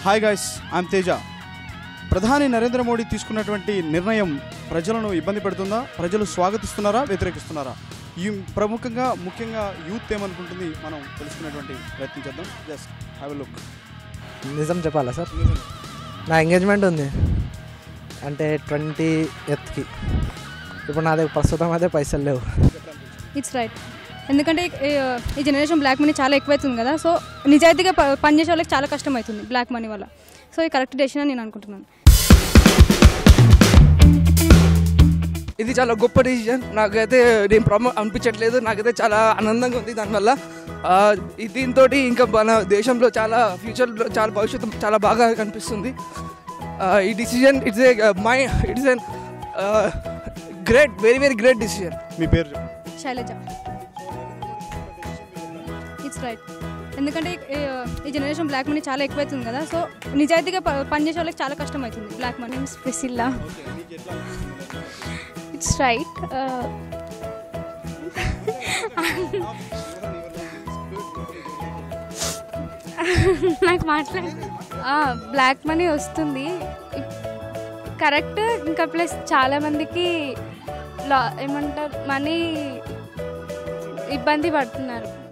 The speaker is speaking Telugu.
హాయ్ గాయ్స్ ఐఎమ్ తేజ ప్రధాని నరేంద్ర మోడీ తీసుకున్నటువంటి నిర్ణయం ప్రజలను ఇబ్బంది పెడుతుందా ప్రజలు స్వాగతిస్తున్నారా వ్యతిరేకిస్తున్నారా ఈ ప్రముఖంగా ముఖ్యంగా యూత్ ఏమనుకుంటుంది మనం తెలుసుకునేటువంటి ప్రయత్నం చేద్దాం జస్ట్ హ్యావ్ లుక్ నిజం చెప్పాలా సార్ నా ఎంగేజ్మెంట్ ఉంది అంటే ట్వంటీ ఎత్కి ఇప్పుడు నా దగ్గర ప్రస్తుతం అయితే పైసలు లేవు ఇట్స్ రైట్ ఎందుకంటే ఈ- ఈ జనరేషన్ బ్లాక్ మనీ చాలా ఎక్కువైతుంది కదా సో నిజాయితీగా ప- పనిచేసే వాళ్ళకి చాలా కష్టం అవుతుంది బ్లాక్ మనీ వల్ల సో ఈ కరెక్ట్ డెసిషన్ అని నేను అనుకుంటున్నాను ఇది చాలా గొప్ప డిసిజన్ నాకైతే నేను ప్రమో అనిపించట్లేదు నాకైతే చాలా ఆనందంగా ఉంది దానివల్ల ఆ, ఈ- దీంతో ఇంకా మన దేశంలో చాలా ఫ్యూచర్లో చాలా భవిష్యత్తు చాలా బాగా కనిపిస్తుంది ఆ, ఈ decision it's a my it's an great very very great decision మీ పేరు చెప్పండి. శైలజ ఇట్స్ రైట్ ఎందుకంటే ఈ- ఈ జనరేషన్ బ్లాక్ మనీ చాలా ఎక్కువైతుంది కదా సో నిజాయితీగా ప- పనిచేసే వాళ్ళకి చాలా కష్టం అవుతుంది black money Priscilla. It's right. Uh, నాకు మాట్లాడ బ్లాక్ మనీ వస్తుంది కరెక్ట్ ఇంకా ప్లస్ చాలా మందికి లా ఏమంటారు మనీ ఇబ్బంది పడుతున్నారు